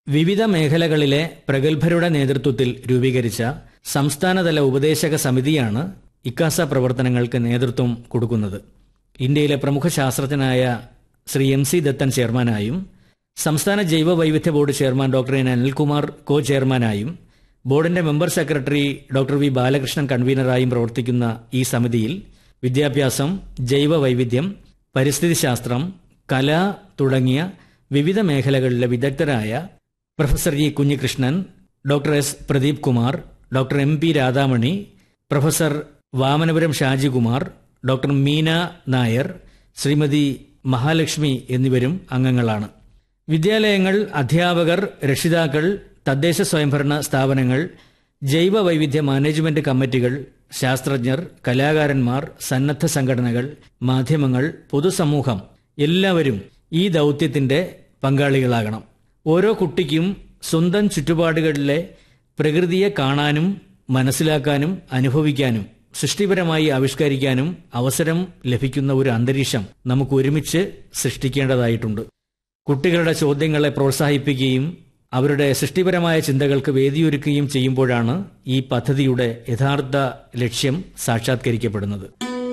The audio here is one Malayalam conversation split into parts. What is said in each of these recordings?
വിവിധ മേഖലകളിലെ പ്രഗത്ഭരുടെ നേതൃത്വത്തിൽ രൂപീകരിച്ച സംസ്ഥാനതല ഉപദേശക സമിതിയാണ് ഇക്കാസ പ്രവർത്തനങ്ങൾക്ക് നേതൃത്വം കൊടുക്കുന്നത് ഇന്ത്യയിലെ പ്രമുഖ ശാസ്ത്രജ്ഞനായ ശ്രീ എം സി ദത്തൻ ചെയർമാനായും സംസ്ഥാന ജൈവ വൈവിധ്യ board chairman doctor N Anilkumar co ചെയർമാനായും ബോർഡിന്റെ member secretary doctor V Balakrishnan കൺവീനറായും പ്രവർത്തിക്കുന്ന ഈ സമിതിയിൽ വിദ്യാഭ്യാസം ജൈവ വൈവിധ്യം പരിസ്ഥിതി ശാസ്ത്രം കല തുടങ്ങിയ വിവിധ മേഖലകളിലെ വിദഗ്ധരായ professor G Kunhikrishnan doctor S Pradeep Kumar doctor M P Radhamani professor Vamanapuram Shajikumar doctor Meena Nair Shrimati Mahalakshmi എന്നിവരും അംഗങ്ങളാണ് വിദ്യാലയങ്ങൾ അധ്യാപകർ രക്ഷിതാക്കൾ തദ്ദേശ സ്വയംഭരണ സ്ഥാപനങ്ങൾ ജൈവ വൈവിധ്യ മാനേജ്മെന്റ് കമ്മിറ്റികൾ ശാസ്ത്രജ്ഞർ കലാകാരന്മാർ സന്നദ്ധ സംഘടനകൾ മാധ്യമങ്ങൾ പൊതുസമൂഹം എല്ലാവരും ഈ ദൗത്യത്തിന്റെ പങ്കാളികളാകണം ഓരോ കുട്ടിക്കും സ്വന്തം ചുറ്റുപാടുകളിലെ പ്രകൃതിയെ കാണാനും മനസ്സിലാക്കാനും അനുഭവിക്കാനും സൃഷ്ടിപരമായി ആവിഷ്കരിക്കാനും അവസരം ലഭിക്കുന്ന ഒരു അന്തരീക്ഷം നമുക്ക് ഒരുമിച്ച് സൃഷ്ടിക്കേണ്ടതായിട്ടുണ്ട് കുട്ടികളുടെ ചോദ്യങ്ങളെ പ്രോത്സാഹിപ്പിക്കുകയും അവരുടെ സൃഷ്ടിപരമായ ചിന്തകൾക്ക് വേദിയൊരുക്കുകയും ചെയ്യുമ്പോഴാണ് ഈ പദ്ധതിയുടെ യഥാർത്ഥ ലക്ഷ്യം സാക്ഷാത്കരിക്കപ്പെടുന്നത്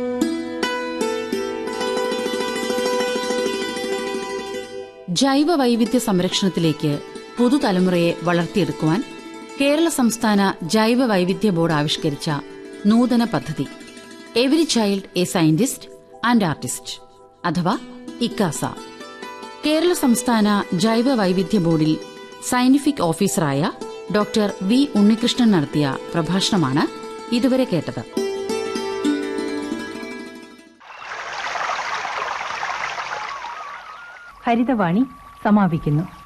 ജൈവ വൈവിധ്യ സംരക്ഷണത്തിലേക്ക് പുതുതലമുറയെ വളർത്തിയെടുക്കുവാൻ കേരള സംസ്ഥാന ജൈവ വൈവിധ്യ ബോർഡ് ആവിഷ്കരിച്ച നൂതന പദ്ധതി every child a scientist and artist അഥവാ ഇക്കാസ കേരള സംസ്ഥാന ജൈവ വൈവിധ്യ ബോർഡിൽ സയന്റിഫിക് ഓഫീസറായ ഡോക്ടർ വി ഉണ്ണികൃഷ്ണൻ നടത്തിയ പ്രഭാഷണമാണ് ഇതുവരെ കേട്ടത് ഹരിതവാണി സമാപിക്കുന്നു